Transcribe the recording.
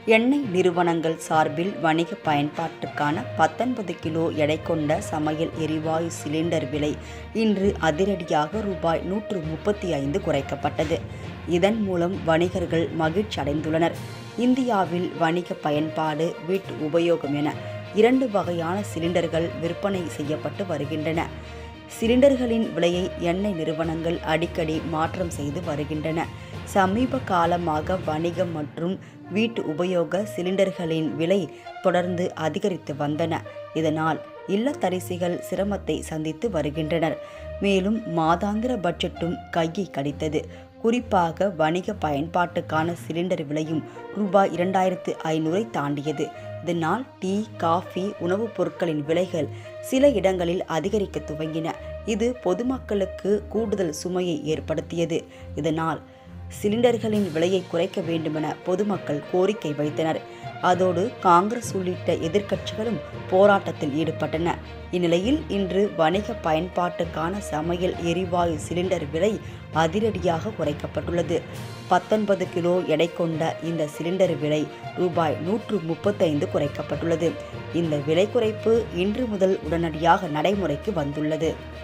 எண்ணெய் நிறுவனங்கள் சார்பில் வணிக பயன்பாட்டுக்கான பத்தொன்பது கிலோ எடை கொண்ட சமையல் எரிவாயு சிலிண்டர் விலை இன்று அதிரடியாக ரூபாய் நூற்று முப்பத்தி ஐந்து குறைக்கப்பட்டது இதன் மூலம் வணிகர்கள் மகிழ்ச்சி அடைந்துள்ளனர் இந்தியாவில் வணிக பயன்பாடு வீட்டு உபயோகம் என இரண்டு வகையான சிலிண்டர்கள் விற்பனை செய்யப்பட்டு வருகின்றன சிலிண்டர்களின் விலையை எண்ணெய் நிறுவனங்கள் அடிக்கடி மாற்றம் செய்து வருகின்றன சமீப காலமாக வணிகம் மற்றும் வீட்டு உபயோக சிலிண்டர்களின் விலை தொடர்ந்து அதிகரித்து வந்தன இதனால் இல்லத்தரசிகள் சிரமத்தை சந்தித்து வருகின்றனர் மேலும் மாதாந்திர பட்ஜெட்டும் கையை கடித்தது குறிப்பாக வணிக பயன்பாட்டுக்கான சிலிண்டர் விலையும் ரூபாய் இரண்டாயிரத்து ஐநூறை தாண்டியது இதனால் டீ காஃபி உணவுப் பொருட்களின் விலைகள் சில இடங்களில் அதிகரிக்க துவங்கின இது பொதுமக்களுக்கு கூடுதல் சுமையை ஏற்படுத்தியது இதனால் சிலிண்டர்களின் விலையை குறைக்க வேண்டுமென பொதுமக்கள் கோரிக்கை வைத்தனர் அதோடு காங்கிரஸ் உள்ளிட்ட எதிர்க்கட்சிகளும் போராட்டத்தில் ஈடுபட்டன இந்நிலையில் இன்று வணிக பயன்பாட்டுக்கான சமையல் எரிவாயு சிலிண்டர் விலை அதிரடியாக குறைக்கப்பட்டுள்ளது பத்தொன்பது கிலோ எடை கொண்ட இந்த சிலிண்டர் விலை ரூபாய் நூற்று முப்பத்தைந்து குறைக்கப்பட்டுள்ளது இந்த விலை குறைப்பு இன்று முதல் உடனடியாக நடைமுறைக்கு வந்துள்ளது